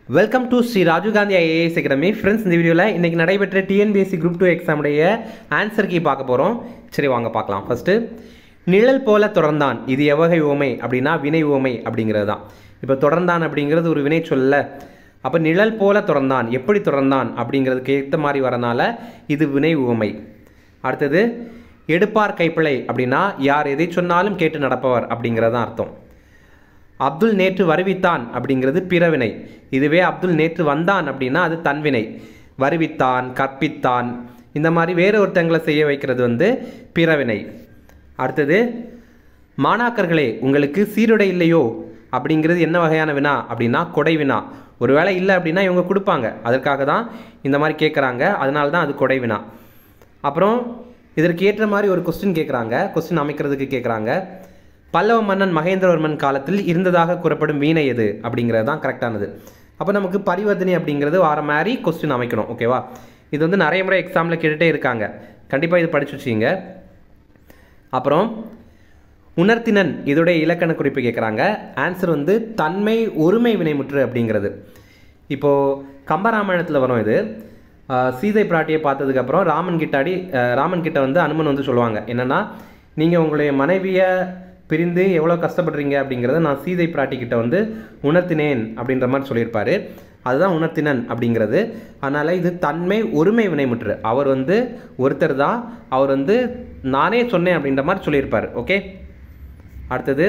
welcome to Sri Rajiv Gandhi IAS academy friends இந்த வீடியோவில் இன்றைக்கி நடைபெற்ற டிஎன்பிஎஸ்சி குரூப் டூ எக்ஸாமுடைய ஆன்சர் கீ பார்க்க போகிறோம் சரி வாங்க பார்க்கலாம் ஃபஸ்ட்டு நிழல் போல தொடர்ந்தான் இது எவ்வகை உவமை அப்படின்னா வினை உவமை அப்படிங்கிறது தான் இப்போ தொடர்ந்தான் அப்படிங்கிறது ஒரு வினை சொல்லல அப்போ நிழல் போல தொடர்ந்தான் எப்படி தொடர்ந்தான் அப்படிங்கிறதுக்கு ஏற்ற மாதிரி வரனால இது வினை உவமை அடுத்தது எடுப்பார் கைப்பிழை அப்படின்னா யார் எதை சொன்னாலும் கேட்டு நடப்பவர் அப்படிங்கிறது தான் அர்த்தம் அப்துல் நேற்று வருவித்தான் அப்படிங்கிறது பிறவினை இதுவே அப்துல் நேற்று வந்தான் அப்படின்னா அது தன்வினை வருவித்தான் கற்பித்தான் இந்த மாதிரி வேறு ஒருத்தங்களை செய்ய வைக்கிறது வந்து பிறவினை அடுத்தது மாணாக்கர்களே உங்களுக்கு சீருடை இல்லையோ அப்படிங்கிறது என்ன வகையான வினா அப்படின்னா கொடை வினா ஒருவேளை இல்லை அப்படின்னா இவங்க கொடுப்பாங்க அதற்காக தான் இந்த மாதிரி கேட்குறாங்க அதனால தான் அது கொடை வினா அப்புறம் இதற்கு ஏற்ற மாதிரி ஒரு கொஸ்டின் கேட்குறாங்க கொஸ்டின் அமைக்கிறதுக்கு கேட்குறாங்க பல்லவ மன்னன் மகேந்திரவர்மன் காலத்தில் இருந்ததாக கூறப்படும் வீணை எது அப்படிங்கிறது தான் கரெக்டானது அப்போ நமக்கு பரிவர்த்தனை அப்படிங்கிறது வர மாதிரி கொஸ்டின் அமைக்கணும் ஓகேவா இது வந்து நிறைய முறை எக்ஸாமில் கேட்டுகிட்டே இருக்காங்க கண்டிப்பாக இது படிச்சு வச்சிங்க அப்புறம் உணர்த்தினன் இதோடைய இலக்கண குறிப்பு கேட்குறாங்க ஆன்சர் வந்து தன்மை ஒருமை வினைமுற்று அப்படிங்கிறது இப்போது கம்பராமாயணத்தில் வரும் இது ஆஹ் சீதை பிராட்டியை பார்த்ததுக்கப்புறம் ராமன் கிட்டாடி ஆஹ் ராமன் கிட்ட வந்து அனுமன் வந்து சொல்லுவாங்க என்னென்னா நீங்கள் உங்களுடைய மனைவியை பிரிந்து எவ்வளோ கஷ்டப்படுறீங்க அப்படிங்கிறத நான் சீதை பிராட்டி கிட்ட வந்து உணர்த்தினேன் அப்படின்ற மாதிரி சொல்லியிருப்பாரு அதுதான் உணர்த்தினன் அப்படிங்கிறது அதனால் இது தன்மை ஒருமை வினைமுற்று அவர் வந்து ஒருத்தர் தான் அவர் வந்து நானே சொன்னேன் அப்படின்ற மாதிரி சொல்லியிருப்பார் ஓகே அடுத்தது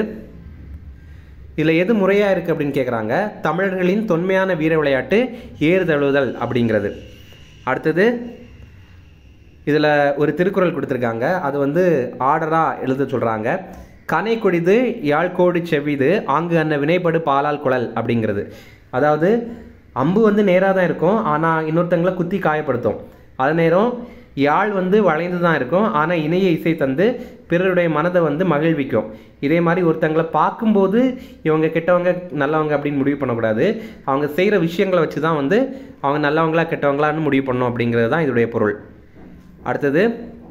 இதில் எது முறையாக இருக்குது அப்படின்னு கேட்குறாங்க தமிழர்களின் தொன்மையான வீர விளையாட்டு ஏறுதழுவுதல் அப்படிங்கிறது அடுத்தது இதில் ஒரு திருக்குறள் கொடுத்துருக்காங்க அது வந்து ஆர்டராக எழுத சொல்கிறாங்க கனை கொடிது யாழ்கோடு செவ்விது ஆங்கு அன்ன வினைப்படு பாலால் குழல் அப்படிங்கிறது அதாவது அம்பு வந்து நேராக தான் இருக்கும் ஆனால் இன்னொருத்தங்களை குத்தி காயப்படுத்தும் அதே நேரம் யாழ் வந்து வளைந்து தான் இருக்கும் ஆனால் இணைய இசை தந்து பிறருடைய மனதை வந்து மகிழ்விக்கும் இதே மாதிரி ஒருத்தங்களை பார்க்கும்போது இவங்க கெட்டவங்க நல்லவங்க அப்படின்னு முடிவு பண்ணக்கூடாது அவங்க செய்கிற விஷயங்களை வச்சு தான் வந்து அவங்க நல்லவங்களா கெட்டவங்களான்னு முடிவு பண்ணணும் அப்படிங்கிறது தான் இதோடைய பொருள் அடுத்தது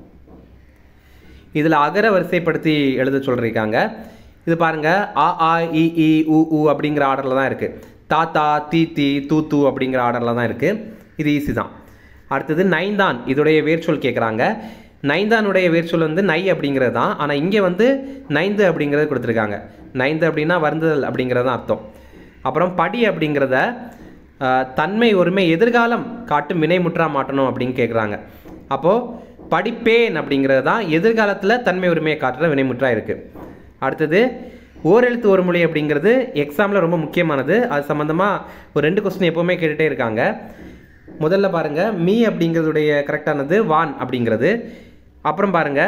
இதில் அகர வரிசைப்படுத்தி எழுத சொல்லியிருக்காங்க இது பாருங்க ஆ ஆ இ இ உ உ அப்படிங்கிற ஆர்டரில் தான் இருக்குது தாத்தா தீ தீ தூ தூ அப்படிங்கிற ஆர்டரில் தான் இருக்குது இது ஈஸி தான் அடுத்தது நைந்தான் இதோடைய வேர்ச்சொல் கேட்குறாங்க நைந்தானுடைய வேர்ச்சொல் வந்து நை அப்படிங்கிறது தான் ஆனால் இங்கே வந்து நைந்து அப்படிங்கிறது கொடுத்துருக்காங்க நைந்து அப்படின்னா வருந்துதல் அப்படிங்கிறது தான் அர்த்தம் அப்புறம் படி அப்படிங்கிறத ஆஹ், தன்மை ஒருமை எதிர்காலம் காட்டும் வினைமுற்றா மாட்டணும் அப்படின்னு கேட்குறாங்க அப்போது படிப்பேன் அப்படிங்கிறது தான் எதிர்காலத்தில் தன்மை உரிமையை காட்டுற வினைமுற்றா இருக்குது அடுத்தது ஓரெழுத்து ஒரு மொழி அப்படிங்கிறது எக்ஸாமில் ரொம்ப முக்கியமானது அது சம்மந்தமாக ஒரு ரெண்டு கொஸ்டின் எப்போவுமே கேட்டுகிட்டே இருக்காங்க முதல்ல பாருங்க மீ அப்படிங்கிறதுடைய கரெக்டானது வான் அப்படிங்கிறது அப்புறம் பாருங்க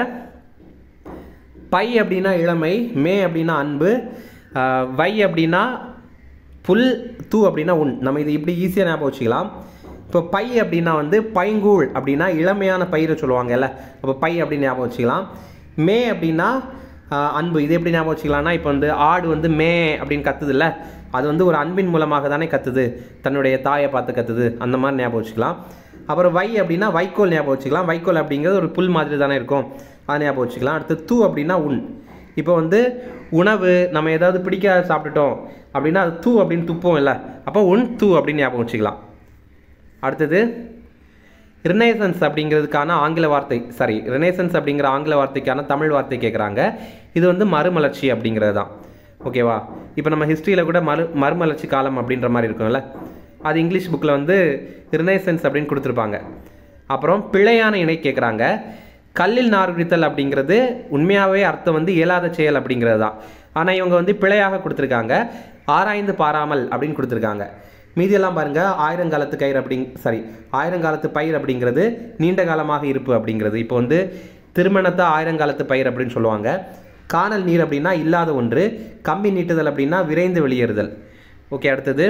பை அப்படின்னா இளமை மே அப்படின்னா அன்பு ஆஹ், வை அப்படின்னா புல் தூ அப்படின்னா உன் நம்ம இது இப்படி ஈஸியாக ஞாபகம் வச்சுக்கலாம் இப்போ பை அப்படின்னா வந்து பைங்கூழ் அப்படின்னா இளமையான பயிரை சொல்லுவாங்கல்ல அப்போ பை அப்படின்னு ஞாபகம் வச்சுக்கலாம் மே அப்படின்னா ஆஹ், அன்பு இது எப்படி ஞாபகம் வச்சுக்கலாம்னா இப்போ வந்து ஆடு வந்து மே அப்படின்னு கத்துதுல்ல அது வந்து ஒரு அன்பின் மூலமாக தானே கத்துது தன்னுடைய தாயை பார்த்து கத்துது அந்த மாதிரி ஞாபகம் வச்சுக்கலாம் அப்புறம் வை அப்படின்னா வைக்கோல் ஞாபகம் வச்சுக்கலாம் வைக்கோல் அப்படிங்கிறது ஒரு புல் மாதிரி தானே இருக்கும் அதை ஞாபகம் வச்சுக்கலாம் அடுத்து தூ அப்படின்னா உன் இப்போ வந்து உணவு நம்ம ஏதாவது பிடிக்காத சாப்பிட்டுட்டோம் அப்படின்னா அது தூ அப்படின்னு துப்போம் இல்லை அப்போ உன் தூ அப்படின்னு ஞாபகம் வச்சுக்கலாம் அடுத்தது ரினேசன்ஸ் அப்படிங்கிறதுக்கான ஆங்கில வார்த்தை சாரி ரினேசன்ஸ் அப்படிங்கிற ஆங்கில வார்த்தைக்கான தமிழ் வார்த்தை கேட்குறாங்க இது வந்து மறுமலர்ச்சி அப்படிங்கிறது தான் ஓகேவா இப்போ நம்ம ஹிஸ்ட்ரியில் கூட மறு மறுமலர்ச்சி காலம் அப்படின்ற மாதிரி இருக்கும்ல அது இங்கிலீஷ் புக்கில் வந்து ரினேசன்ஸ் அப்படின்னு கொடுத்துருப்பாங்க அப்புறம் பிழையான இணை கேட்குறாங்க கல்லில் நார் குடித்தல் அப்படிங்கிறது உண்மையாகவே அர்த்தம் வந்து இயலாத செயல் அப்படிங்கிறது தான் ஆனால் இவங்க வந்து பிழையாக கொடுத்துருக்காங்க ஆராய்ந்து பாராமல் அப்படின்னு கொடுத்துருக்காங்க மீதியெல்லாம் பாருங்க ஆயிரங்காலத்து கயிறு அப்படிங் சாரி ஆயிரங்காலத்து பயிர் அப்படிங்கிறது நீண்ட காலமாக இருப்பு அப்படிங்கிறது இப்போ வந்து திருமணத்தை ஆயிரங்காலத்து பயிர் அப்படின்னு சொல்லுவாங்க காணல் நீர் அப்படின்னா இல்லாத ஒன்று கம்பி நீட்டுதல் அப்படின்னா விரைந்து வெளியேறுதல் ஓகே அடுத்தது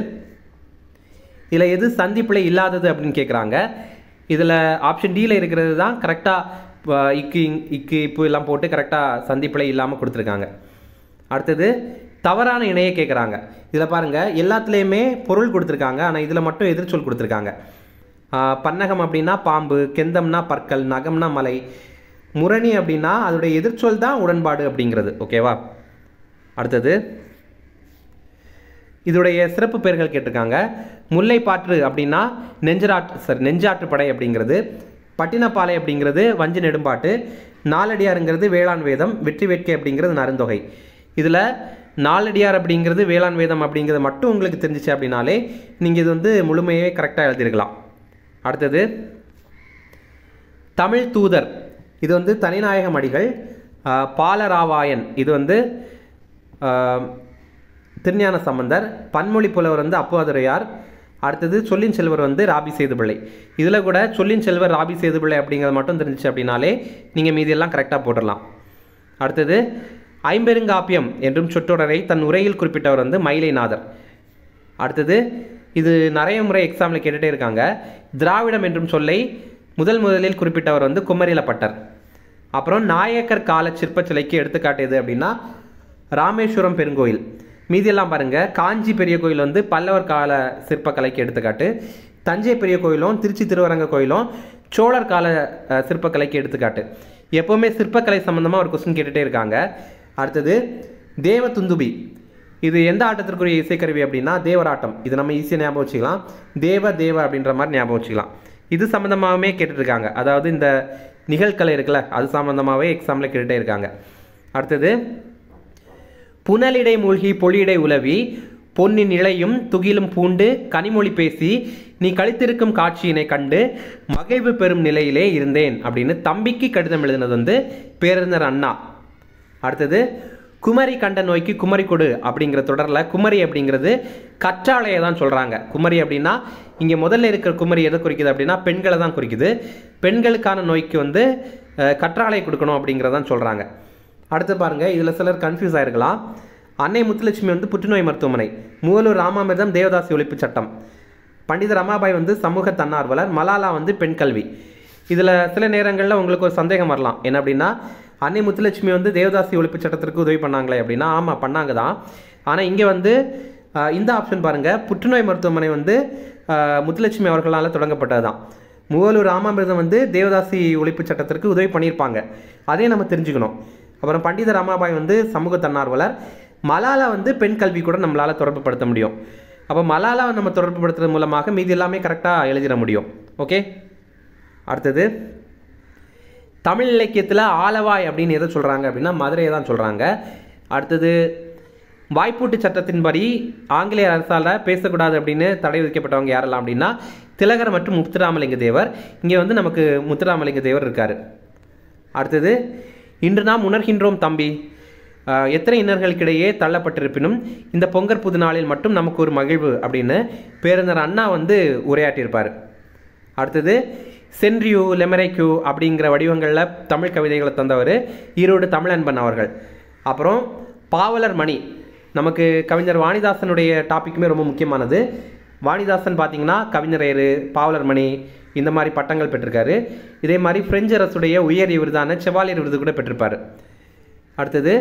இதில் எது சந்திப்பிழை இல்லாதது அப்படின்னு கேட்குறாங்க இதில் ஆப்ஷன் டியில் இருக்கிறது தான் கரெக்டாக இக்கு இங்- இக்கு இப்பு எல்லாம் போட்டு கரெக்டாக சந்திப்பிழை இல்லாமல் கொடுத்துருக்காங்க அடுத்தது தவறான இணையை கேட்குறாங்க இதில் பாருங்கள் எல்லாத்துலேயுமே பொருள் கொடுத்துருக்காங்க ஆனால் இதில் மட்டும் எதிர்ச்சொல் கொடுத்துருக்காங்க ஆஹ் பன்னகம் அப்படின்னா பாம்பு கெந்தம்னா பற்கள் நகம்னா மலை முரணி அப்படின்னா அதோடைய எதிர்ச்சொல் தான் உடன்பாடு அப்படிங்கிறது ஓகேவா அடுத்தது இதோடைய சிறப்பு பெயர்கள் கேட்டிருக்காங்க முல்லைப்பாற்று அப்படின்னா நெஞ்சராற்று சாரி நெஞ்சாற்றுப்படை அப்படிங்கிறது பட்டினப்பாலை அப்படிங்கிறது வஞ்சி நெடும்பாட்டு நாலடியாருங்கிறது வேளாண் வேதம் வெற்றி வேட்கை அப்படிங்கிறது நருந்தொகை இதில் நாலடியார் அப்படிங்கிறது வேளாண் வேதம் அப்படிங்கிறது மட்டும் உங்களுக்கு தெரிஞ்சிச்சு அப்படின்னாலே நீங்கள் இது வந்து முழுமையே கரெக்டாக எழுதிருக்கலாம் அடுத்தது தமிழ் தூதர் இது வந்து தனிநாயகம் அடிகள் ஆஹ், பாலராவாயன் இது வந்து ஆஹ், திருஞான சம்பந்தர் பன்மொழி புலவர் வந்து அப்புவாதுரையார் அடுத்தது சொல்லின் செல்வர் வந்து ராபி சேதுபிள்ளை இதில் கூட சொல்லின் செல்வர் ராபி சேதுபிள்ளை அப்படிங்கிறது மட்டும் தெரிஞ்சிச்சு அப்படின்னாலே நீங்கள் மீதியெல்லாம் கரெக்டாக போட்டுடலாம் அடுத்தது ஐம்பெருங்காப்பியம் என்றும் சொற்றொடரை தன் உரையில் குறிப்பிட்டவர் வந்து மயிலைநாதர் அடுத்தது இது நிறைய முறை எக்ஸாமில் கேட்டுகிட்டே இருக்காங்க திராவிடம் என்றும் சொல்லை முதல் முதலில் குறிப்பிட்டவர் வந்து குமரிலப்பட்டர் அப்புறம் நாயக்கர் கால சிற்ப சிலைக்கு எடுத்துக்காட்டு எது அப்படின்னா ராமேஸ்வரம் பெருங்கோயில் மீதியெல்லாம் பாருங்க காஞ்சி பெரிய கோயில் வந்து பல்லவர் கால சிற்பக்கலைக்கு எடுத்துக்காட்டு தஞ்சை பெரிய கோயிலும் திருச்சி திருவரங்க கோயிலும் சோழர் கால அஹ், சிற்பக்கலைக்கு எடுத்துக்காட்டு எப்போவுமே சிற்பக்கலை சம்மந்தமாக ஒரு கொஸ்டின் கேட்டுகிட்டே இருக்காங்க அடுத்தது தேவ துந்துபி இது எந்த ஆட்டத்திற்குரிய இசைக்கருவி அப்படின்னா தேவராட்டம் இது நம்ம ஈஸியாக ஞாபகம் வச்சுக்கலாம் தேவ தேவ அப்படின்ற மாதிரி ஞாபகம் வச்சுக்கலாம் இது சம்மந்தமாகவே கேட்டுட்ருக்காங்க அதாவது இந்த நிகழ்கலை இருக்குல்ல அது சம்மந்தமாகவே எக்ஸாமில் கேட்டுகிட்டே இருக்காங்க அடுத்தது புனலிடை மூழ்கி பொழியிடை உலவி பொன்னின் இழையும் துகிலும் பூண்டு கனிமொழி பேசி நீ கழித்திருக்கும் காட்சியினை கண்டு மகிழ்வு பெறும் நிலையிலே இருந்தேன் அப்படின்னு தம்பிக்கு கடிதம் எழுதினது வந்து பேரறிஞர் அண்ணா அடுத்தது குமரி கண்ட நோய்க்கு குமரி கொடு அப்படிங்கிற தொடரில் குமரி அப்படிங்கிறது கற்றாழையை தான் சொல்கிறாங்க குமரி அப்படின்னா இங்கே முதல்ல இருக்கிற குமரி எதை குறிக்குது அப்படின்னா பெண்களை தான் குறிக்குது பெண்களுக்கான நோய்க்கு வந்து அஹ், கற்றாழை கொடுக்கணும் அப்படிங்கிறதான் சொல்கிறாங்க அடுத்து பாருங்க இதில் சிலர் கன்ஃபியூஸ் ஆயிருக்கலாம் அன்னை முத்துலட்சுமி வந்து புற்றுநோய் மருத்துவமனை மூவலூர் ராமாமிர்தம் தேவதாசி ஒழிப்பு சட்டம் பண்டித ரமாபாய் வந்து சமூக தன்னார்வலர் மலாலா வந்து பெண் கல்வி இதில் சில நேரங்களில் உங்களுக்கு ஒரு சந்தேகம் வரலாம் என்ன அப்படின்னா அன்னை முத்துலட்சுமி வந்து தேவதாசி ஒழிப்பு சட்டத்திற்கு உதவி பண்ணாங்களே அப்படின்னா ஆமாம் பண்ணாங்க தான் ஆனால் இங்கே வந்து ஆஹ், இந்த ஆப்ஷன் பாருங்கள் புற்றுநோய் மருத்துவமனை வந்து ஆஹ், முத்துலட்சுமி அவர்களால் தொடங்கப்பட்டது தான் மூவலூர் ராமாமிர்தம் வந்து தேவதாசி ஒழிப்பு சட்டத்திற்கு உதவி பண்ணியிருப்பாங்க அதையும் நம்ம தெரிஞ்சுக்கணும் அப்புறம் பண்டித ரமாபாய் வந்து சமூக தன்னார்வலர் மலாலா வந்து பெண் கல்வி கூட நம்மளால் தொடர்பு படுத்த முடியும் அப்போ மலாலாவை நம்ம தொடர்பு படுத்துறது மூலமாக மீதி எல்லாமே கரெக்டாக எழுதிட முடியும் ஓகே அடுத்தது தமிழ் இலக்கியத்தில் ஆலவாய் அப்படின்னு எதை சொல்கிறாங்க அப்படின்னா மதுரையை தான் சொல்கிறாங்க அடுத்தது வாய்ப்பூட்டு சட்டத்தின்படி ஆங்கிலேய அரசால் பேசக்கூடாது அப்படின்னு தடை விதிக்கப்பட்டவங்க யாரெல்லாம் அப்படின்னா திலகர் மற்றும் முத்துராமலிங்க தேவர் இங்கே வந்து நமக்கு முத்துராமலிங்க தேவர் இருக்கார் அடுத்தது இன்று நாம் உணர்கின்றோம் தம்பி ஆஹ், எத்தனை இன்னர்களுக்கிடையே தள்ளப்பட்டிருப்பினும் இந்த பொங்கற் புது நாளில் மட்டும் நமக்கு ஒரு மகிழ்வு அப்படின்னு பேரறிஞர் அண்ணா வந்து உரையாற்றியிருப்பார் அடுத்தது சென்றியூ லெமரைக்யூ அப்படிங்கிற வடிவங்களில் தமிழ் கவிதைகளை தந்தவர் ஈரோடு தமிழன்பன் அவர்கள் அப்புறம் பாவலர் மணி நமக்கு கவிஞர் வாணிதாசனுடைய டாபிக்குமே ரொம்ப முக்கியமானது வாணிதாசன் பார்த்தீங்கன்னா கவிஞரேறு பாவலர் மணி இந்த மாதிரி பட்டங்கள் பெற்றிருக்காரு இதே மாதிரி பிரெஞ்சு அரசுடைய உயரிய விருதான செவாலியர் விருது கூட பெற்றிருப்பார் அடுத்தது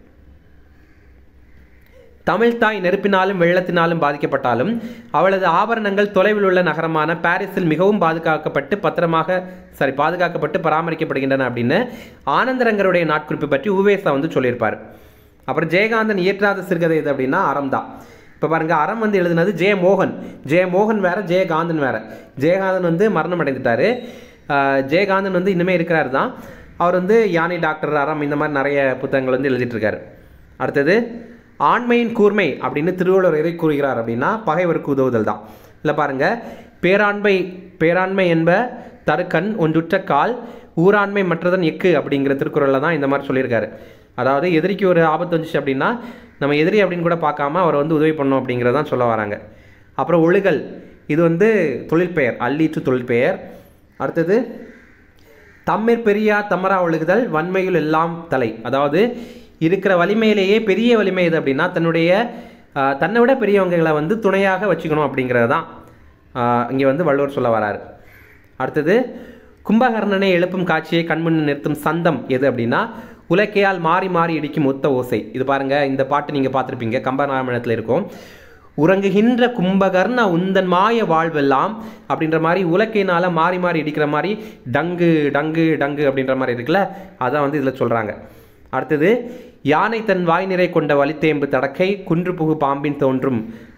தமிழ்தாய் நெருப்பினாலும் வெள்ளத்தினாலும் பாதிக்கப்பட்டாலும் அவளது ஆபரணங்கள் தொலைவில் உள்ள நகரமான பாரிஸில் மிகவும் பாதுகாக்கப்பட்டு பத்திரமாக சாரி பாதுகாக்கப்பட்டு பராமரிக்கப்படுகின்றன அப்படின்னு ஆனந்தரங்கருடைய நாட்குறிப்பு பற்றி உவேசா வந்து சொல்லியிருப்பார் அப்புறம் ஜெயகாந்தன் இயற்றாத சிறுகதை எது அப்படின்னா அறம் தான் இப்போ பாருங்க அறம் வந்து எழுதினது ஜெய மோகன் ஜெய மோகன் வேற ஜெயகாந்தன் வேற ஜெயகாந்தன் வந்து மரணம் அடைந்துட்டாரு ஆஹ் ஜெயகாந்தன் வந்து இன்னுமே இருக்கிறார் தான் அவர் வந்து யானை டாக்டர் அறம் இந்த மாதிரி நிறைய புத்தகங்கள் வந்து எழுதிட்டு இருக்காரு அடுத்தது ஆண்மையின் கூர்மை அப்படின்னு திருவள்ளுவர் எதை கூறுகிறார் அப்படின்னா பகைவருக்கு உதவுதல் தான் இல்லை பாருங்க பேராண்மை பேராண்மை என்ப தருக்கண் ஒன்றுற்ற கால் ஊராண்மை மற்றதன் எக்கு அப்படிங்கிற திருக்குறளில் தான் இந்த மாதிரி சொல்லியிருக்காரு அதாவது எதிரிக்கு ஒரு ஆபத்து வந்துச்சு அப்படின்னா நம்ம எதிரி அப்படின்னு கூட பார்க்காம அவரை வந்து உதவி பண்ணோம் அப்படிங்கிறதான் சொல்ல வராங்க அப்புறம் ஒழுகல் இது வந்து தொழிற்பெயர் அல்லீற்று தொழிற்பெயர் அடுத்தது தம்மிற் பெரியார் தமரா ஒழுகுதல் வன்மையில் எல்லாம் தலை அதாவது இருக்கிற வலிமையிலேயே பெரிய வலிமை எது அப்படின்னா தன்னுடைய ஆஹ், தன்னை விட பெரியவங்களை வந்து துணையாக வச்சுக்கணும் அப்படிங்கிறது தான் இங்கே வந்து வள்ளுவர் சொல்ல வராரு அடுத்தது கும்பகர்ணனை எழுப்பும் காட்சியை கண்முன் நிறுத்தும் சந்தம் எது அப்படின்னா உலக்கையால் மாறி மாறி இடிக்கும் ஒத்த ஓசை இது பாருங்க இந்த பாட்டு நீங்கள் பார்த்துருப்பீங்க கம்பராமாயணத்தில் இருக்கும் உறங்குகின்ற கும்பகர்ண உந்தன் மாய வாழ்வெல்லாம் அப்படின்ற மாதிரி உலக்கையினால மாறி மாறி இடிக்கிற மாதிரி டங்கு டங்கு டங்கு அப்படின்ற மாதிரி இருக்குல்ல அதான் வந்து இதில் சொல்கிறாங்க அடுத்தது யானை தன் வாய் நிறை கொண்ட வலித்தேம்பு தடக்கை குன்று புகு பாம்பின் தோன்றும்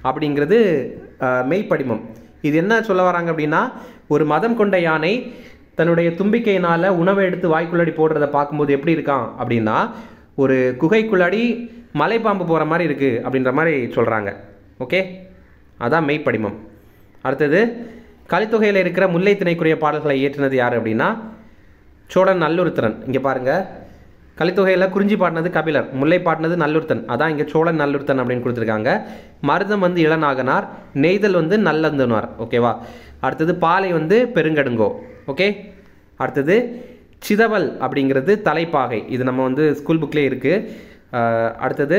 அப்படிங்கிறது அஹ், மெய்ப்படிமம் இது என்ன சொல்ல வராங்க அப்படின்னா ஒரு மதம் கொண்ட யானை தன்னுடைய தும்பிக்கையினால் உணவை எடுத்து வாய்க்குள்ளாடி போடுறத பார்க்கும்போது எப்படி இருக்கான் அப்படின்னா ஒரு குகைக்குள்ளாடி மலைப்பாம்பு போகிற மாதிரி இருக்குது அப்படின்ற மாதிரி சொல்கிறாங்க ஓகே அதான் மெய்ப்படிமம் அடுத்தது கலித்தொகையில் இருக்கிற முல்லை திணைக்குரிய பாடல்களை இயற்றினது யார் அப்படின்னா சோழன் நல்லுருத்திரன் இங்கே பாருங்கள் கலித்தொகையில் குறிஞ்சி பாடினது கபிலர் முல்லை பாடினது நல்லுர்த்தன் அதான் இங்கே சோழன் நல்லுர்த்தன் அப்படின்னு கொடுத்துருக்காங்க மருதம் வந்து இளநாகனார் நெய்தல் வந்து நல்லந்தனார் ஓகேவா அடுத்தது பாலை வந்து பெருங்கடுங்கோ ஓகே அடுத்தது சிதவல் அப்படிங்கிறது தலைப்பாகை இது நம்ம வந்து ஸ்கூல் புக்லேயே இருக்குது அடுத்தது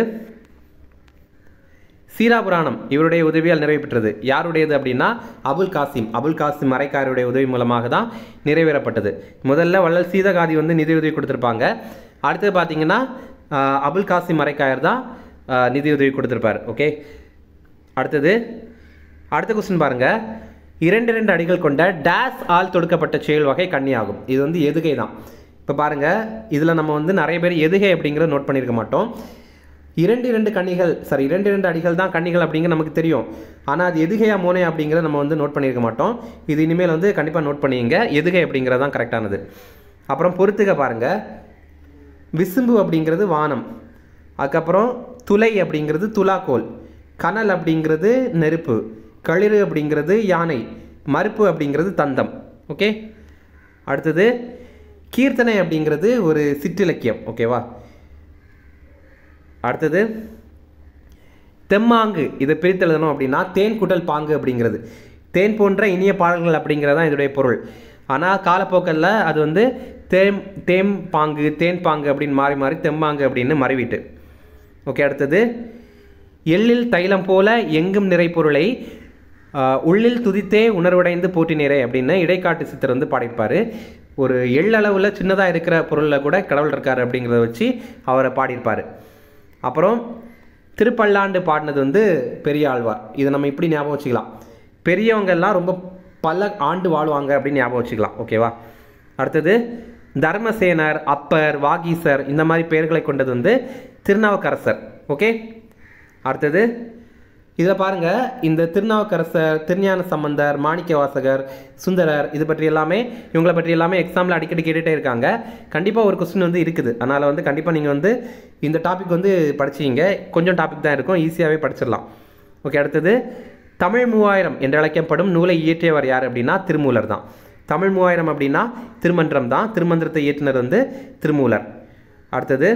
சீராபுராணம் இவருடைய உதவியால் நிறைவு பெற்றது யாருடையது அப்படின்னா அபுல் காசிம் அபுல் காசிம் மறைக்காருடைய உதவி மூலமாக தான் நிறைவேறப்பட்டது முதல்ல வள்ளல் சீதகாதி வந்து நிதியுதவி கொடுத்துருப்பாங்க அடுத்தது பார்த்தீங்கன்னா ஆஹ், அபுல் காசிம் மறைக்காயர் தான் ஆஹ், நிதியுதவி கொடுத்துருப்பார் ஓகே அடுத்தது அடுத்த கொஸ்டின் பாருங்க இரண்டு இரண்டு அடிகள் கொண்ட டேஸ் ஆல் தொடுக்கப்பட்ட செயல் வகை கன்னியாகும் இது வந்து எதுகை தான் இப்போ பாருங்க இதில் நம்ம வந்து நிறைய பேர் எதுகை அப்படிங்கிறத நோட் பண்ணியிருக்க மாட்டோம் இரண்டு இரண்டு கன்னிகள் சாரி இரண்டு இரண்டு அடிகள் தான் கன்னிகள் அப்படிங்கிற நமக்கு தெரியும் ஆனால் அது எதுகையா மோனை அப்படிங்கிறத நம்ம வந்து நோட் பண்ணியிருக்க மாட்டோம் இது இனிமேல் வந்து கண்டிப்பாக நோட் பண்ணிங்க எதுகை அப்படிங்கிறது தான் கரெக்டானது அப்புறம் பொறுத்துக பாருங்க விசும்பு அப்படிங்கிறது வானம் அதுக்கப்புறம் துளை அப்படிங்கிறது துலாக்கோல் கனல் அப்படிங்கிறது நெருப்பு களிறு அப்படிங்கிறது யானை மறுப்பு அப்படிங்கிறது தந்தம் ஓகே அடுத்தது கீர்த்தனை அப்படிங்கிறது ஒரு சிற்றிலக்கியம் ஓகேவா அடுத்தது தெம்மாங்கு இதை பிரித்து எழுதணும் அப்படின்னா தேன் குட்டல் பாங்கு அப்படிங்கிறது தேன் போன்ற இனிய பாடல்கள் அப்படிங்கிறது தான் இதோடைய பொருள் ஆனால் காலப்போக்கில் அது வந்து தேம் தேம் பாங்கு தேன் பாங்கு அப்படின்னு மாறி மாறி தெம்மாங்கு அப்படின்னு மறைவிட்டு ஓகே அடுத்தது எள்ளில் தைலம் போல எங்கும் நிறை பொருளை ஆஹ், உள்ளில் துதித்தே உணர்வடைந்து போற்றினரே அப்படின்னு இடைக்காட்டு சித்தர் வந்து பாடியிருப்பார் ஒரு எள்ளளவில் சின்னதாக இருக்கிற பொருளில் கூட கடவுள் இருக்கார் அப்படிங்கிறத வச்சு அவரை பாடியிருப்பார் அப்புறம் திருப்பல்லாண்டு பாடினது வந்து பெரிய ஆழ்வார் இதை நம்ம இப்படி ஞாபகம் வச்சுக்கலாம் பெரியவங்க எல்லாம் ரொம்ப பல ஆண்டு வாழ்வாங்க அப்படின்னு ஞாபகம் வச்சுக்கலாம் ஓகேவா அடுத்தது தர்மசேனர் அப்பர் வாகீசர் இந்த மாதிரி பெயர்களை கொண்டது வந்து திருநாவுக்கரசர் ஓகே அடுத்தது இதில் பாருங்க இந்த திருநாவுக்கரசர் திருஞான சம்பந்தர் மாணிக்கவாசகர் சுந்தரர் இது பற்றி எல்லாமே இவங்களை பற்றி எல்லாமே எக்ஸாமில் அடிக்கடி கேட்டுகிட்டே இருக்காங்க கண்டிப்பாக ஒரு கொஸ்டின் வந்து இருக்குது அதனால் வந்து கண்டிப்பாக நீங்கள் வந்து இந்த டாபிக் வந்து படிச்சீங்க கொஞ்சம் டாபிக் தான் இருக்கும் ஈஸியாகவே படிச்சிடலாம் ஓகே அடுத்தது தமிழ் மூவாயிரம் என்று அழைக்கப்படும் நூலை இயற்றியவர் யார் அப்படின்னா திருமூலர் தான் தமிழ் மூவாயிரம் அப்படின்னா திருமன்றம் தான் திருமந்திரத்தை இயற்றினர் வந்து திருமூலர் அடுத்தது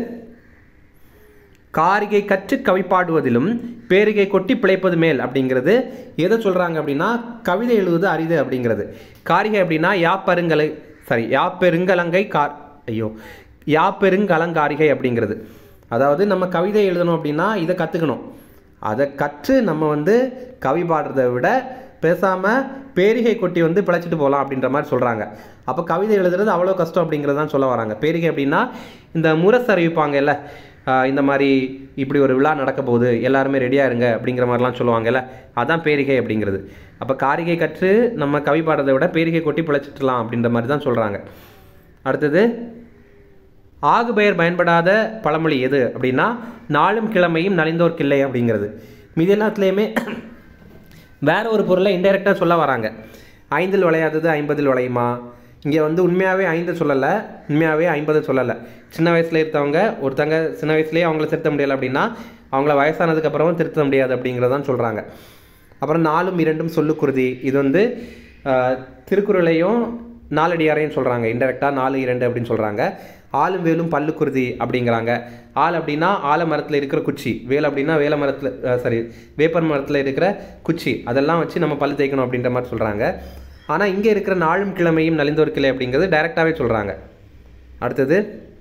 காரிகை கற்று கவி பாடுவதிலும் பேரிகை கொட்டி பிழைப்பது மேல் அப்படிங்கிறது எதை சொல்கிறாங்க அப்படின்னா கவிதை எழுதுவது அரிது அப்படிங்கிறது காரிகை அப்படின்னா யாப்பெருங்கலை சாரி யாப்பெருங்கலங்கை கார் ஐயோ யாப்பெருங்கலங்காரிகை அப்படிங்கிறது அதாவது நம்ம கவிதை எழுதணும் அப்படின்னா இதை கற்றுக்கணும் அதை கற்று நம்ம வந்து கவி பாடுறதை விட பேசாமல் பேரிகை கொட்டி வந்து பிழைச்சிட்டு போகலாம் அப்படின்ற மாதிரி சொல்கிறாங்க அப்போ கவிதை எழுதுறது அவ்வளோ கஷ்டம் அப்படிங்கிறது தான் சொல்ல வராங்க பேரிகை அப்படின்னா இந்த முரசு அறிவிப்பாங்கல்ல ஆஹ் இந்த மாதிரி இப்படி ஒரு விழா நடக்க போகுது எல்லாருமே ரெடியாக இருங்க அப்படிங்கிற மாதிரிலாம் சொல்லுவாங்கல்ல அதான் பேரிகை அப்படிங்கிறது அப்போ காரிகை கற்று நம்ம கவி பாடுறதை விட பேரிகை கொட்டி பிழைச்சிட்டுலாம் அப்படின்ற மாதிரி தான் சொல்கிறாங்க அடுத்தது ஆகு பெயர் பயன்படாத பழமொழி எது அப்படின்னா நாளும் கிழமையும் நலிந்தோர்க்கில்லை அப்படிங்கிறது மீதி எல்லாத்துலேயுமே வேற ஒரு பொருளை இன்டெரக்டாக சொல்ல வராங்க ஐந்தில் விளையாதது ஐம்பதில் விளையுமா இங்கே வந்து உண்மையாகவே ஐந்து சொல்லலை உண்மையாகவே ஐம்பது சொல்லலை சின்ன வயசில் இருந்தவங்க ஒருத்தங்க சின்ன வயசுலேயே அவங்கள திருத்த முடியலை அப்படின்னா அவங்கள வயசானதுக்கு அப்புறமும் திருத்த முடியாது அப்படிங்கிறதான் சொல்கிறாங்க அப்புறம் நாலும் இரண்டும் சொல்லுக்குருதி இது வந்து ஆஹ், திருக்குறளையும் நாலடியாரையும் சொல்கிறாங்க இன்டெரக்டாக நாலு இரண்டு அப்படின்னு சொல்கிறாங்க ஆளும் வேலும் பல்லுக்குருதி அப்படிங்கிறாங்க ஆள் அப்படின்னா ஆலமரத்தில் இருக்கிற குச்சி வேல் அப்படின்னா வேல மரத்தில் சாரி வேப்பர் மரத்தில் இருக்கிற குச்சி அதெல்லாம் வச்சு நம்ம பல்லு தேய்க்கணும் அப்படின்ற மாதிரி சொல்கிறாங்க ஆனால் இங்கே இருக்கிற நாளும் கிழமையும் நலிந்தோர் கிளை அப்படிங்கிறது டைரெக்டாகவே சொல்கிறாங்க அடுத்தது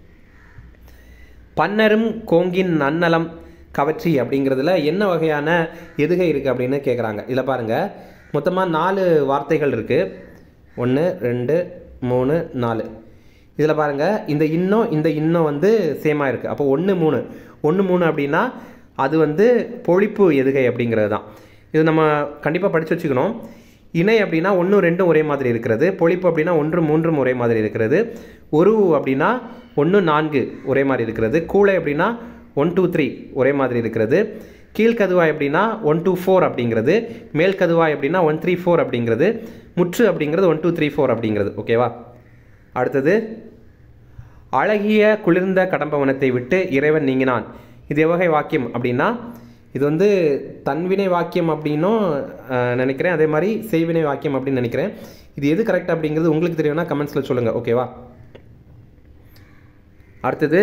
பன்னரும் கோங்கின் நன்னலம் கவர்ச்சி அப்படிங்கிறதுல என்ன வகையான எதுகை இருக்குது அப்படின்னு கேட்குறாங்க இதில் பாருங்கள் மொத்தமாக நாலு வார்த்தைகள் இருக்குது ஒன்று ரெண்டு மூணு நாலு இதில் பாருங்கள் இந்த இன்னும் இந்த இன்னும் வந்து சேமாக இருக்குது அப்போ ஒன்று மூணு ஒன்று மூணு அப்படின்னா அது வந்து பொழிப்பு எதுகை அப்படிங்கிறது தான் இது நம்ம கண்டிப்பாக படித்து வச்சுக்கணும் இணை அப்படின்னா ஒன்று ரெண்டும் ஒரே மாதிரி இருக்கிறது பொழிப்பு அப்படின்னா ஒன்று மூன்றும் ஒரே மாதிரி இருக்கிறது ஒரு அப்படின்னா ஒன்று நான்கு ஒரே மாதிரி இருக்கிறது கூளை அப்படின்னா ஒன் டூ த்ரீ ஒரே மாதிரி இருக்கிறது கீழ்கதுவாய் அப்படின்னா ஒன் டூ ஃபோர் அப்படிங்கிறது மேல் கதுவாய் அப்படின்னா ஒன் த்ரீ ஃபோர் அப்படிங்கிறது முற்று அப்படிங்கிறது ஒன் டூ த்ரீ ஃபோர் அப்படிங்கிறது ஓகேவா அடுத்தது அழகிய குளிர்ந்த கடம்பவனத்தை விட்டு இறைவன் நீங்கினான் இது எவ்வகை வாக்கியம் அப்படின்னா இது வந்து தன்வினை வாக்கியம் அப்படின்னும் அஹ், நினைக்கிறேன் அதே மாதிரி செய்வினை வாக்கியம் அப்படின்னு நினைக்கிறேன் இது எது கரெக்ட் அப்படிங்கிறது உங்களுக்கு தெரியும்னா கமெண்ட்ஸில் சொல்லுங்கள் ஓகேவா அடுத்தது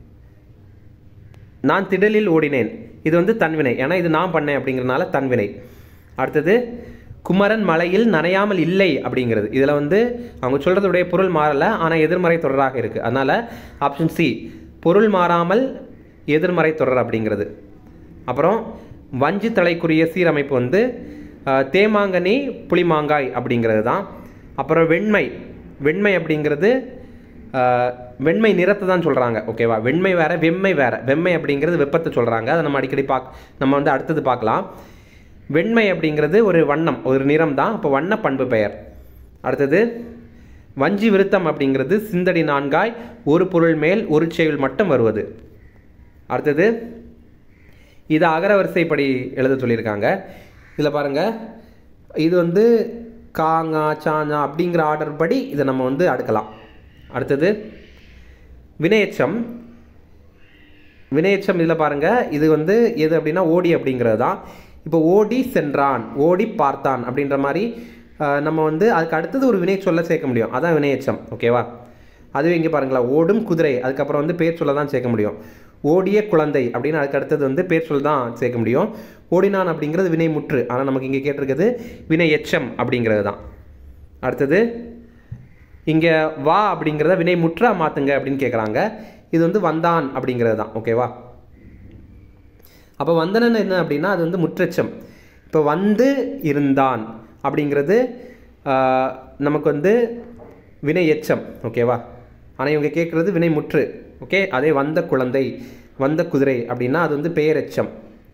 நான் திடலில் ஓடினேன் இது வந்து தன்வினை ஏன்னா இது நான் பண்ணேன் அப்படிங்கிறனால தன்வினை அடுத்தது குமரன் மலையில் நனையாமல் இல்லை அப்படிங்கிறது இதில் வந்து அவங்க சொல்கிறதுடைய பொருள் மாறலை ஆனால் எதிர்மறை தொடராக இருக்குது அதனால் ஆப்ஷன் சி பொருள் மாறாமல் எதிர்மறை தொடர் அப்படிங்கிறது அப்புறம் வஞ்சி தலைக்குரிய சீரமைப்பு வந்து அஹ், தேமாங்கனி புளிமாங்காய் அப்படிங்கிறது தான் அப்புறம் வெண்மை வெண்மை அப்படிங்கிறது அஹ், வெண்மை நிறத்தை தான் சொல்கிறாங்க ஓகேவா வெண்மை வேற வெம்மை வேற வெம்மை அப்படிங்கிறது வெப்பத்தை சொல்கிறாங்க அதை நம்ம அடிக்கடி பாக் நம்ம வந்து அடுத்தது பார்க்கலாம் வெண்மை அப்படிங்கிறது ஒரு வண்ணம் ஒரு நிறம் தான் அப்போ வண்ண பண்பு பெயர் அடுத்தது வஞ்சி விருத்தம் அப்படிங்கிறது சிந்தடி நான்காய் ஒரு பொருள் மேல் ஒரு செயல் மட்டும் வருவது அடுத்தது இதை அகர வரிசைப்படி எழுத சொல்லியிருக்காங்க இதில் பாருங்கள் இது வந்து காங்கா சாங்கா அப்படிங்கிற ஆர்டர் படி இதை நம்ம வந்து அடுக்கலாம் அடுத்தது வினையச்சம் வினையச்சம் இதில் பாருங்கள் இது வந்து எது அப்படின்னா ஓடி அப்படிங்கிறது தான் இப்போ ஓடி சென்றான் ஓடி பார்த்தான் அப்படின்ற மாதிரி அஹ், நம்ம வந்து அதுக்கு அடுத்தது ஒரு வினை சொல்ல சேர்க்க முடியும் அதான் வினையச்சம் ஓகேவா அதுவே இங்கே பாருங்களேன் ஓடும் குதிரை அதுக்கப்புறம் வந்து பேர் சொல்ல தான் சேர்க்க முடியும் ஓடிய குழந்தை அப்படின்னு அதுக்கு அடுத்தது வந்து பேர் சொல்ல தான் சேர்க்க முடியும் ஓடினான் அப்படிங்கிறது வினை முற்று ஆனால் நமக்கு இங்கே கேட்டிருக்கிறது வினை எச்சம் அப்படிங்கிறது தான் அடுத்தது இங்கே வா அப்படிங்கிறத வினை முற்றா மாற்றுங்க அப்படின்னு கேட்குறாங்க இது வந்து வந்தான் அப்படிங்கிறது தான் ஓகேவா அப்போ வந்தனன் என்ன அப்படின்னா அது வந்து முற்றச்சம் இப்போ வந்து இருந்தான் அப்படிங்கிறது ஆஹ், நமக்கு வந்து வினை எச்சம் ஓகேவா ஆனால் இவங்க கேட்குறது வினை முற்று ஓகே அதே வந்த குழந்தை வந்த குதிரை அப்படின்னா அது வந்து பெயரெச்சம்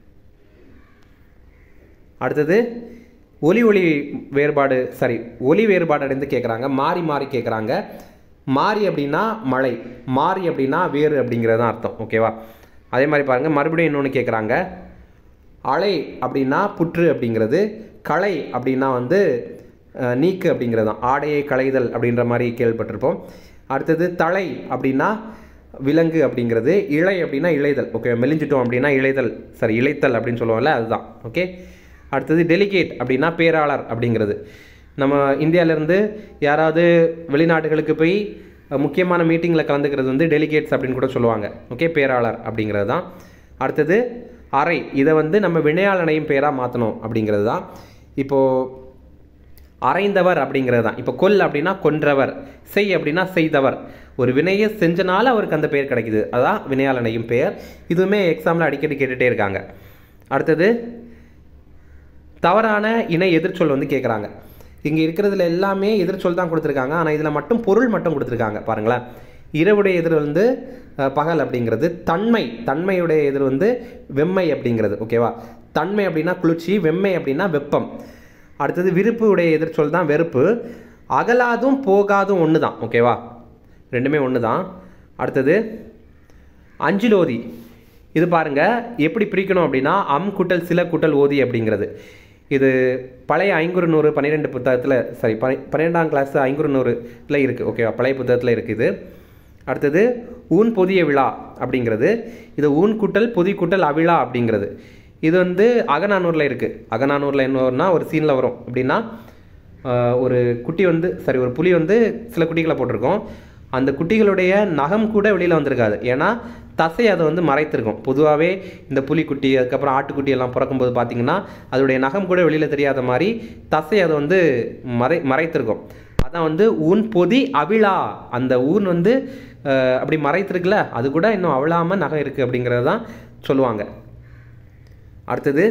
அடுத்தது ஒலி ஒளி வேறுபாடு சாரி ஒலி வேறுபாடு அடைந்து கேட்குறாங்க மாறி மாறி கேட்குறாங்க மாறி அப்படின்னா மழை மாறி அப்படின்னா வேறு அப்படிங்கிறது தான் அர்த்தம் ஓகேவா அதே மாதிரி பாருங்கள் மறுபடியும் இன்னொன்று கேட்குறாங்க அலை அப்படின்னா புற்று அப்படிங்கிறது களை அப்படின்னா வந்து அஹ், நீக்கு அப்படிங்கிறது தான் ஆடையை களைதல் அப்படின்ற மாதிரி கேள்விப்பட்டிருப்போம் அடுத்தது தலை அப்படின்னா விலங்கு அப்படிங்கிறது இழை அப்படின்னா இழைதல் ஓகே மெலிஞ்சிட்டோம் அப்படின்னா இழைதல் சாரி இழைத்தல் அப்படின்னு சொல்லுவோம்ல அதுதான் ஓகே அடுத்தது டெலிகேட் அப்படின்னா பேராளர் அப்படிங்கிறது நம்ம இந்தியாவிலேருந்து யாராவது வெளிநாடுகளுக்கு போய் அஹ், முக்கியமான மீட்டிங்கில் கலந்துக்கிறது வந்து டெலிகேட்ஸ் அப்படின்னு கூட சொல்லுவாங்க ஓகே பேராளர் அப்படிங்கிறது தான் அடுத்தது அறை இதை வந்து நம்ம வினையாளனையும் பேராக மாற்றணும் அப்படிங்கிறது தான் இப்போது அறைந்தவர் அப்படிங்கிறது தான் இப்போ கொல் அப்படின்னா கொன்றவர் செய் அப்படின்னா செய்தவர் ஒரு வினையை செஞ்சனால அவருக்கு அந்த பெயர் கிடைக்குது அதான் வினையாளனையும் பெயர் இதுவுமே எக்ஸாமில் அடிக்கடி கேட்டுகிட்டே இருக்காங்க அடுத்தது தவறான இணை எதிர்ச்சொல் வந்து கேட்குறாங்க இங்கே இருக்கிறதுல எல்லாமே எதிர்ச்சொல் தான் கொடுத்துருக்காங்க ஆனால் இதில் மட்டும் பொருள் மட்டும் கொடுத்துருக்காங்க பாருங்களேன் இரவுடைய எதிர் வந்து அஹ், பகல் அப்படிங்கிறது தன்மை தன்மையுடைய எதிர் வந்து வெம்மை அப்படிங்கிறது ஓகேவா தன்மை அப்படின்னா குளிர்ச்சி வெம்மை அப்படின்னா வெப்பம் அடுத்தது விருப்பு உடைய எதிர்ச்சொல் தான் வெறுப்பு அகலாதும் போகாதும் ஒன்று தான் ஓகேவா ரெண்டுமே ஒன்று தான் அடுத்தது அஞ்சிலோதி இது பாருங்க எப்படி பிரிக்கணும் அப்படின்னா அம் கூட்டல் சில கூட்டல் ஓதி அப்படிங்கிறது இது பழைய ஐங்குறு நூறு பன்னிரெண்டு புத்தகத்தில் சாரி பனி பன்னிரெண்டாம் கிளாஸ் ஐங்குறு நூறுல இருக்குது ஓகேவா பழைய புத்தகத்தில் இருக்குது அடுத்தது ஊன் பொதிய விழா அப்படிங்கிறது இது ஊன் கூட்டல் பொதி கூட்டல் அவிழா அப்படிங்கிறது இது வந்து அகநானூரில் இருக்குது அகநானூரில் என்ன வரும்னா ஒரு சீனில் வரும் அப்படின்னா ஆஹ், ஒரு குட்டி வந்து சரி ஒரு புலி வந்து சில குட்டிகளை போட்டிருக்கோம் அந்த குட்டிகளுடைய நகம் கூட வெளியில் வந்திருக்காது ஏன்னா தசை அதை வந்து மறைத்திருக்கும் பொதுவாகவே இந்த புலிக்குட்டி அதுக்கப்புறம் ஆட்டுக்குட்டி எல்லாம் பிறக்கும்போது பார்த்தீங்கன்னா அதோடைய நகம் கூட வெளியில் தெரியாத மாதிரி தசை அதை வந்து மறை மறைத்திருக்கும் அதான் வந்து ஊன் பொதி அவிழா அந்த ஊன் வந்து அஹ், அப்படி மறைத்திருக்குல்ல அது கூட இன்னும் அவிழாமல் நகம் இருக்குது அப்படிங்கிறது தான் சொல்லுவாங்க அடுத்தது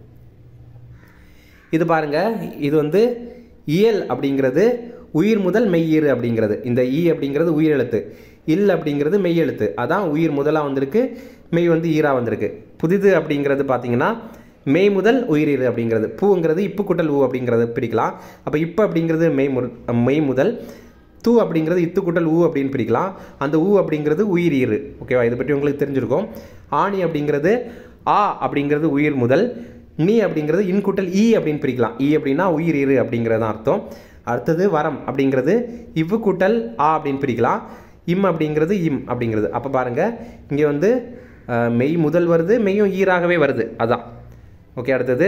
இது பாருங்க இது வந்து இயல் அப்படிங்கிறது உயிர் முதல் மெய்யீறு அப்படிங்கிறது இந்த ஈ அப்படிங்கிறது உயிரெழுத்து இல் அப்படிங்கிறது மெய்யெழுத்து அதான் உயிர் முதலாக வந்திருக்கு மெய் வந்து ஈரா வந்திருக்கு புதிது அப்படிங்கிறது பார்த்தீங்கன்னா மெய் முதல் உயிரீறு அப்படிங்கிறது பூங்கிறது இப்பு குட்டல் ஊ அப்படிங்கிறது பிரிக்கலாம் அப்போ இப்போ அப்படிங்கிறது மெய் மு மெய் முதல் தூ அப்படிங்கிறது இத்து குட்டல் ஊ அப்படின்னு பிரிக்கலாம் அந்த ஊ அப்படிங்கிறது உயிரீறு ஓகேவா இதை பற்றி உங்களுக்கு தெரிஞ்சிருக்கும் ஆணி அப்படிங்கிறது ஆ அப்படிங்கிறது உயிர் முதல் நீ அப்படிங்கிறது இன்குட்டல் ஈ அப்படின்னு பிரிக்கலாம் ஈ அப்படின்னா உயிர் இரு அப்படிங்கிறது தான் அர்த்தம் அடுத்தது வரம் அப்படிங்கிறது இவ்வு கூட்டல் ஆ அப்படின்னு பிரிக்கலாம் இம் அப்படிங்கிறது இம் அப்படிங்கிறது அப்போ பாருங்கள் இங்கே வந்து அஹ், மெய் முதல் வருது மெய்யும் ஈராகவே வருது அதான் ஓகே அடுத்தது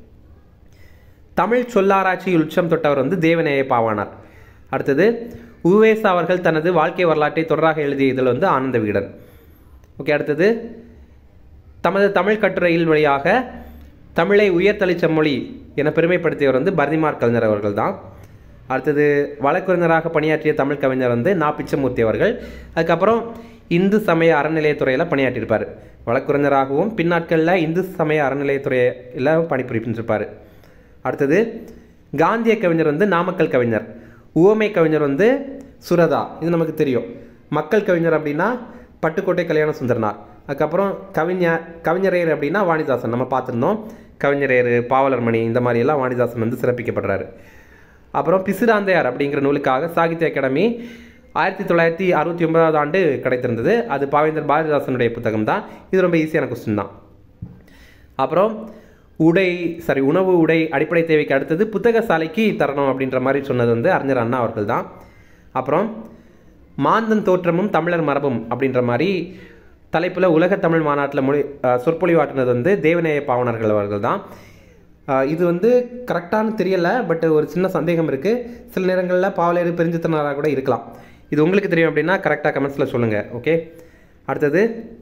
தமிழ் சொல்லாராய்ச்சியில் உச்சம் தொட்டவர் வந்து தேவநேய பாவானார் அடுத்தது உவேசா அவர்கள் தனது வாழ்க்கை வரலாற்றை தொடராக எழுதிய இதில் வந்து ஆனந்த விகடன் ஓகே அடுத்தது தமது தமிழ் கட்டுரையில் வழியாக தமிழை உயர்தளிச்ச மொழி என பெருமைப்படுத்தியவர் வந்து பரதிமார் கலைஞர் அவர்கள் தான் அடுத்தது வழக்கறிஞராக பணியாற்றிய தமிழ் கவிஞர் வந்து நா பிச்சமூர்த்தி அவர்கள் அதுக்கப்புறம் இந்து சமய அறநிலையத்துறையில் பணியாற்றியிருப்பார் வழக்கறிஞராகவும் பின்னாட்களில் இந்து சமய அறநிலையத்துறையில் பணிபுரிப்பிருப்பார் அடுத்தது காந்திய கவிஞர் வந்து நாமக்கல் கவிஞர் உவமை கவிஞர் வந்து சுரதா இது நமக்கு தெரியும் மக்கள் கவிஞர் அப்படின்னா பட்டுக்கோட்டை கல்யாண சுந்தரனார் அதுக்கப்புறம் கவிஞர் கவிஞரையர் அப்படின்னா வாணிதாசன் நம்ம பார்த்துருந்தோம் கவிஞரையர் பாவலர்மணி இந்த மாதிரி எல்லாம் வாணிதாசன் வந்து சிறப்பிக்கப்படுறாரு அப்புறம் பிசிராந்தையார் அப்படிங்கிற நூலுக்காக சாகித்ய அகாடமி ஆயிரத்தி தொள்ளாயிரத்தி அறுபத்தி ஒன்பதாவது ஆண்டு கிடைத்திருந்தது அது பாவேந்தர் பாரதிதாசனுடைய புத்தகம் தான் இது ரொம்ப ஈஸியான கொஸ்டின் தான் அப்புறம் உடை சாரி உணவு உடை அடிப்படை தேவைக்கு அடுத்தது புத்தக சாலைக்கு தரணும் அப்படின்ற மாதிரி சொன்னது வந்து அறிஞர் அண்ணா அவர்கள் தான் அப்புறம் மாந்தன் தோற்றமும் தமிழர் மரபும் அப்படின்ற மாதிரி தலைப்பில் உலக தமிழ் மாநாட்டில் மொழி அஹ், சொற்பொழிவாற்றினது வந்து தேவநேய பாவனர்கள் அவர்கள் தான் அஹ், இது வந்து கரெக்டானு தெரியல பட் ஒரு சின்ன சந்தேகம் இருக்குது சில நேரங்களில் பாவலேறு பெருஞ்சித்தனாராக கூட இருக்கலாம் இது உங்களுக்கு தெரியும் அப்படின்னா கரெக்டாக கமெண்ட்ஸில் சொல்லுங்கள் ஓகே அடுத்தது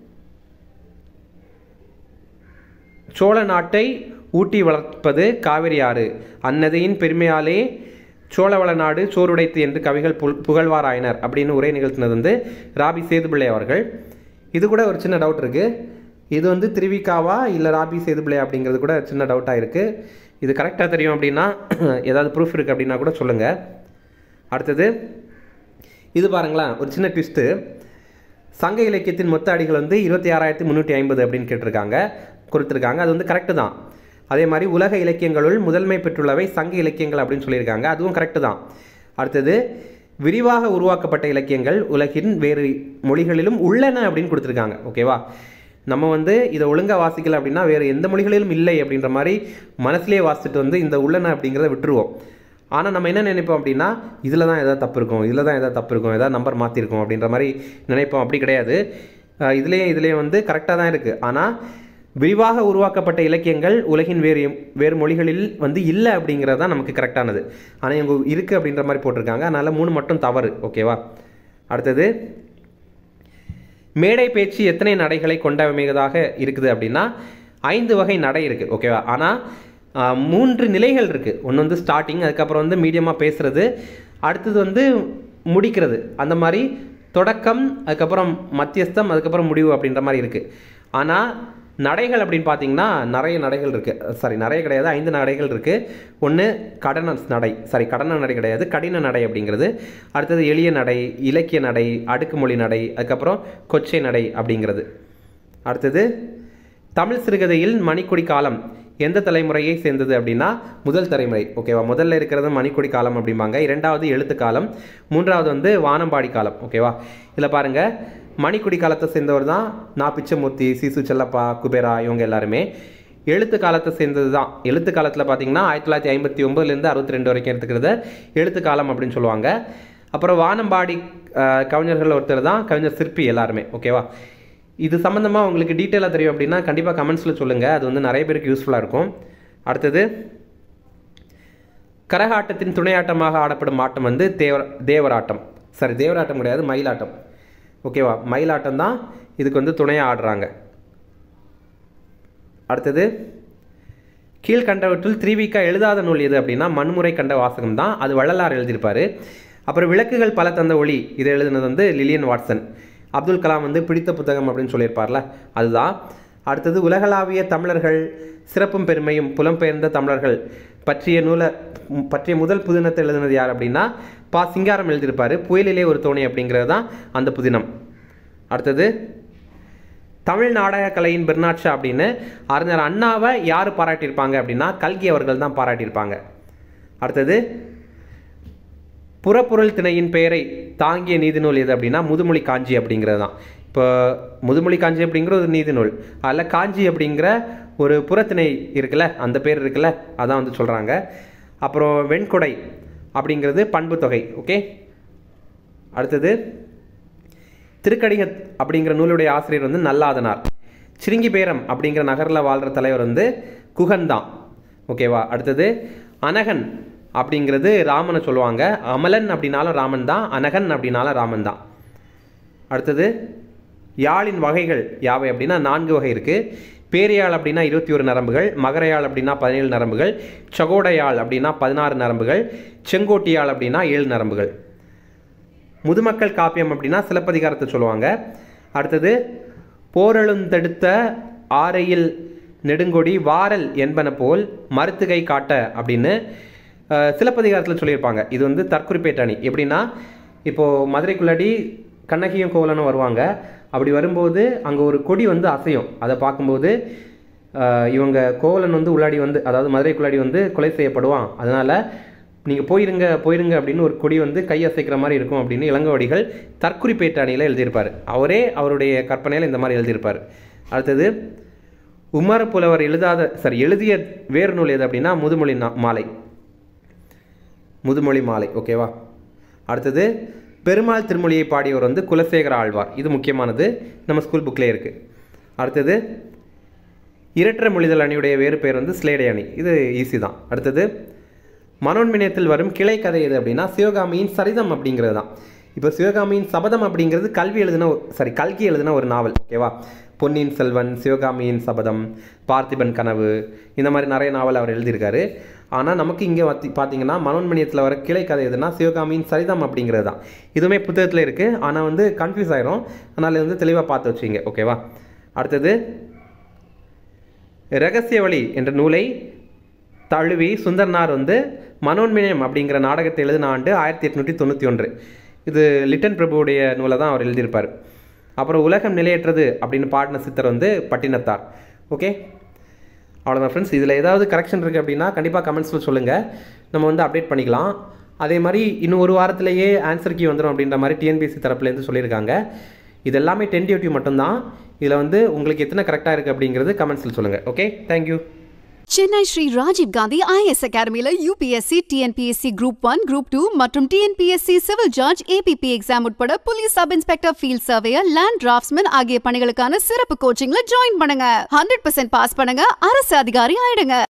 சோழ நாட்டை ஊட்டி வளர்ப்பது காவிரி ஆறு அன்னதையின் பெருமையாலே சோழவள நாடு சோறுடைத்து என்று கவிகள் புல் புகழ்வாராயினர் அப்படின்னு உரை நிகழ்த்தினது வந்து ராபி சேதுபிள்ளை அவர்கள் இது கூட ஒரு சின்ன டவுட் இருக்குது இது வந்து திருவிக்காவா இல்லை ராபி சேதுபிள்ளை அப்படிங்கிறது கூட சின்ன டவுட்டாக இருக்குது இது கரெக்டாக தெரியும் அப்படின்னா ஏதாவது ப்ரூஃப் இருக்குது அப்படின்னா கூட சொல்லுங்கள் அடுத்தது இது பாருங்களேன் ஒரு சின்ன ட்விஸ்ட்டு சங்க இலக்கியத்தின் மொத்த அடிகள் வந்து இருபத்தி ஆறாயிரத்தி முந்நூற்றி ஐம்பது அப்படின்னு கேட்டிருக்காங்க கொடுத்துருக்காங்க அது வந்து கரெக்டு தான் அதே மாதிரி உலக இலக்கியங்களுள் முதன்மை பெற்றுள்ளவை சங்க இலக்கியங்கள் அப்படின்னு சொல்லியிருக்காங்க அதுவும் கரெக்டு தான் அடுத்தது விரிவாக உருவாக்கப்பட்ட இலக்கியங்கள் உலகின் வேறு மொழிகளிலும் உள்ளன அப்படின்னு கொடுத்துருக்காங்க ஓகேவா நம்ம வந்து இதை ஒழுங்காக வாசிக்கல அப்படின்னா வேறு எந்த மொழிகளிலும் இல்லை அப்படின்ற மாதிரி மனசுலேயே வாசிச்சுட்டு வந்து இந்த உள்ளன அப்படிங்கிறத விட்டுருவோம் ஆனால் நம்ம என்ன நினைப்போம் அப்படின்னா இதில் தான் எதாவது தப்பு இருக்கும் இதில் தான் எதாவது தப்பு இருக்கும் எதாவது நம்பர் மாற்றிருக்கோம் அப்படின்ற மாதிரி நினைப்போம் அப்படி கிடையாது அஹ் இதுலேயே இதுலேயே வந்து கரெக்டாக தான் இருக்குது ஆனால் விரிவாக உருவாக்கப்பட்ட இலக்கியங்கள் உலகின் வேறு வேறு மொழிகளில் வந்து இல்லை அப்படிங்கிறது தான் நமக்கு கரெக்டானது ஆனால் இவங்க இருக்குது அப்படின்ற மாதிரி போட்டிருக்காங்க அதனால் மூணு மட்டும் தவறு ஓகேவா அடுத்தது மேடை பேச்சு எத்தனை நடைகளை கொண்டமைகதாக இருக்குது அப்படின்னா ஐந்து வகை நடை இருக்குது ஓகேவா ஆனால் ஆஹ், மூன்று நிலைகள் இருக்குது ஒன்று வந்து ஸ்டார்டிங் அதுக்கப்புறம் வந்து மீடியமாக பேசுறது அடுத்தது வந்து முடிக்கிறது அந்த மாதிரி தொடக்கம் அதுக்கப்புறம் மத்தியஸ்தம் அதுக்கப்புறம் முடிவு அப்படின்ற மாதிரி இருக்குது ஆனால் நடைகள் அப்படின்னு பார்த்தீங்கன்னா நிறைய நடைகள் இருக்குது சாரி நிறைய கிடையாது ஐந்து நடைகள் இருக்குது ஒன்று கடன நடை சாரி கடன நடை கிடையாது கடின நடை அப்படிங்கிறது அடுத்தது எளிய நடை இலக்கிய நடை அடுக்குமொழி நடை அதுக்கப்புறம் கொச்சை நடை அப்படிங்கிறது அடுத்தது தமிழ் சிறுகதையில் மணிக்கொடி காலம் எந்த தலைமுறையை சேர்ந்தது அப்படின்னா முதல் தலைமுறை ஓகேவா முதல்ல இருக்கிறது மணிக்கொடி காலம் அப்படிம்பாங்க இரண்டாவது எழுத்து காலம் மூன்றாவது வந்து வானம்பாடி காலம் ஓகேவா இதில் பாருங்கள் மணிக்கொடி காலத்தை சேர்ந்தவர் தான் நா பிச்சமூர்த்தி சிசு செல்லப்பா குபேரா இவங்க எல்லாருமே எழுத்து காலத்தை சேர்ந்தது தான் எழுத்து காலத்தில் பார்த்தீங்கன்னா ஆயிரத்தி தொள்ளாயிரத்தி ஐம்பத்தி ஒம்பதுலேருந்து அறுபத்தி ரெண்டு வரைக்கும் எடுத்துக்கிறத எழுத்து காலம் அப்படின்னு சொல்லுவாங்க அப்புறம் வானம்பாடி அஹ், கவிஞர்கள் ஒருத்தர் தான் கவிஞர் சிற்பி எல்லாருமே ஓகேவா இது சம்மந்தமாக உங்களுக்கு டீட்டெயிலாக தெரியும் அப்படின்னா கண்டிப்பாக கமெண்ட்ஸில் சொல்லுங்கள் அது வந்து நிறைய பேருக்கு யூஸ்ஃபுல்லாக இருக்கும் அடுத்தது கரகாட்டத்தின் துணையாட்டமாக ஆடப்படும் ஆட்டம் வந்து தேவ தேவராட்டம் சாரி தேவராட்டம் கிடையாது மயிலாட்டம் ஓகேவா மயிலாட்டம் தான் இதுக்கு வந்து துணையாக ஆடுறாங்க அடுத்தது கீழ்கண்டவற்றில் திரிவிக்கா எழுதாத நூல் எது அப்படின்னா மண்முறை கண்ட வாசகம் தான் அது வள்ளலார் எழுதியிருப்பார் அப்புறம் விளக்குகள் பல தந்த ஒளி இதை எழுதுனது வந்து லிலியன் வாட்சன் அப்துல் கலாம் வந்து பிடித்த புத்தகம் அப்படின்னு சொல்லியிருப்பார்ல அதுதான் அடுத்தது உலகளாவிய தமிழர்கள் சிறப்பும் பெருமையும் புலம்பெயர்ந்த தமிழர்கள் பற்றிய நூலை ம், பற்றிய முதல் புதினத்தை எழுதினது யார் அப்படின்னா பா சிங்காரம் எழுதியிருப்பார் புயலிலே ஒரு தோணி அப்படிங்கிறது தான் அந்த புதினம் அடுத்தது தமிழ் நாடக கலையின் பெர்னாட்ஷா அப்படின்னு அறிஞர் அண்ணாவை யார் பாராட்டியிருப்பாங்க அப்படின்னா கல்கி அவர்கள் தான் பாராட்டியிருப்பாங்க அடுத்தது புறப்பொருள் திணையின் பெயரை தாங்கிய நீதிநூல் எது அப்படின்னா முதுமொழி காஞ்சி அப்படிங்கிறது தான் இப்போ முதுமொழி காஞ்சி அப்படிங்கிற ஒரு நீதி நூல் அதில் காஞ்சி அப்படிங்கிற ஒரு புறத்திணை இருக்குல்ல அந்த பேர் இருக்குல்ல அதான் வந்து சொல்கிறாங்க அப்புறம் வெண்கொடை அப்படிங்கிறது பண்பு தொகை ஓகே அடுத்தது திருக்கடிகத் அப்படிங்கிற நூலுடைய ஆசிரியர் வந்து நல்லாதனார் சிரிங்கி பேரம் அப்படிங்கிற நகரில் வாழ்கிற தலைவர் வந்து குகன் தான் ஓகேவா அடுத்தது அனகன் அப்படிங்கிறது ராமனை சொல்லுவாங்க அமலன் அப்படின்னாலும் ராமன் தான் அனகன் அப்படின்னாலும் ராமன் தான் அடுத்தது யாழின் வகைகள் யாவை அப்படின்னா நான்கு வகை இருக்குது பேரியாழ் அப்படின்னா இருபத்தி ஒரு நரம்புகள் மகரையாழ் அப்படின்னா பதினேழு நரம்புகள் சகோடையாழ் அப்படின்னா பதினாறு நரம்புகள் செங்கோட்டியாழ் அப்படின்னா ஏழு நரம்புகள் முதுமக்கள் காப்பியம் அப்படின்னா சிலப்பதிகாரத்தை சொல்லுவாங்க அடுத்தது போரெழுந்தெடுத்த ஆரையில் நெடுங்கொடி வாரல் என்பன போல் மருத்துகை காட்ட அப்படின்னு அஹ், சிலப்பதிகாரத்தில் சொல்லியிருப்பாங்க இது வந்து தற்குறிப்பேட்டு அணி எப்படின்னா இப்போது மதுரைக்குள்ளாடி கண்ணகியும் கோவலனும் வருவாங்க அப்படி வரும்போது அங்கே ஒரு கொடி வந்து அசையும் அதை பார்க்கும்போது அஹ், இவங்க கோவலன் வந்து உள்ளாடி வந்து அதாவது மதுரைக்குள்ளாடி வந்து கொலை செய்யப்படுவான் அதனால் நீங்கள் போயிருங்க போயிருங்க அப்படின்னு ஒரு கொடி வந்து கை அசைக்கிற மாதிரி இருக்கும் அப்படின்னு இளங்கோவடிகள் தற்குறிப்பேட்டு அணியில் எழுதியிருப்பார் அவரே அவருடைய கற்பனையில் இந்த மாதிரி எழுதியிருப்பார் அடுத்தது உமர புலவர் எழுதாத சாரி எழுதிய வேறு நூல் எது அப்படின்னா முதுமொழி நா- மாலை முதுமொழி மாலை ஓகேவா அடுத்தது பெருமாள் திருமொழியை பாடியவர் வந்து குலசேகர ஆழ்வார் இது முக்கியமானது நம்ம ஸ்கூல் புக்லேயே இருக்குது அடுத்தது இரட்டை மொழிதல் அணியுடைய வேறு பெயர் வந்து ஸ்லேடை அணி இது ஈஸி தான் அடுத்தது மனோன்மினியத்தில் வரும் கிளை கதை எது அப்படின்னா சிவகாமியின் சரிதம் அப்படிங்கிறது தான் இப்போ சிவகாமியின் சபதம் அப்படிங்கிறது கல்வி எழுதின சாரி கல்கி எழுதின ஒரு நாவல் ஓகேவா பொன்னியின் செல்வன் சிவகாமியின் சபதம் பார்த்திபன் கனவு இந்த மாதிரி நிறைய நாவல் அவர் எழுதியிருக்காரு ஆனால் நமக்கு இங்கே வத்தி பார்த்தீங்கன்னா மனோன்மணியத்தில் வர கிளை கதை எதுனா சிவகாமியின் சரிதம் அப்படிங்கிறது தான் இதுவுமே புத்தகத்தில் இருக்குது ஆனால் வந்து கன்ஃபியூஸ் ஆயிரும் அதனால் வந்து தெளிவாக பார்த்து வச்சுங்க ஓகேவா அடுத்தது ரகசிய வழி என்ற நூலை தழுவி சுந்தரனார் வந்து மனோன்மினியம் அப்படிங்கிற நாடகத்தை எழுதின ஆண்டு ஆயிரத்தி எட்நூற்றி தொண்ணூற்றி ஒன்று இது லிட்டன் பிரபுவுடைய நூலை தான் அவர் எழுதியிருப்பார் அப்புறம் உலகம் நிலையற்றது அப்படின்னு பாடின சித்தர் வந்து பட்டினத்தார் ஓகே அவ்வளோதான் ஃப்ரெண்ட்ஸ் இதில் ஏதாவது கரெக்ஷன் இருக்குது அப்படின்னா கண்டிப்பாக கமெண்ட்ஸில் சொல்லுங்கள் நம்ம வந்து அப்டேட் பண்ணிக்கலாம் அதே மாதிரி இன்னும் ஒரு வாரத்திலேயே ஆன்சர் கீ வந்துடும் அப்படின்ற மாதிரி டிஎன்பிஎஸ்சி தரப்புலேருந்து சொல்லியிருக்காங்க இது எல்லாமே டென்டிவ் மட்டும்தான் இதில் வந்து உங்களுக்கு எத்தனை கரெக்டாக இருக்குது அப்படிங்கிறது கமெண்ட்ஸில் சொல்லுங்கள் okay thank you Chennai Sri Rajiv Gandhi IAS அகாடமியில UPSC TNPSC group one group two மற்றும் TNPSC civil judge APP exam உட்பட police sub inspector field surveyor land draftsman ஆகிய பணிகளுக்கான சிறப்பு கோச்சிங்ல ஜாயின் பண்ணுங்க ஹண்ட்ரட் பர்சன்ட் பாஸ் பண்ணுங்க அரசு அதிகாரி ஆயிடுங்க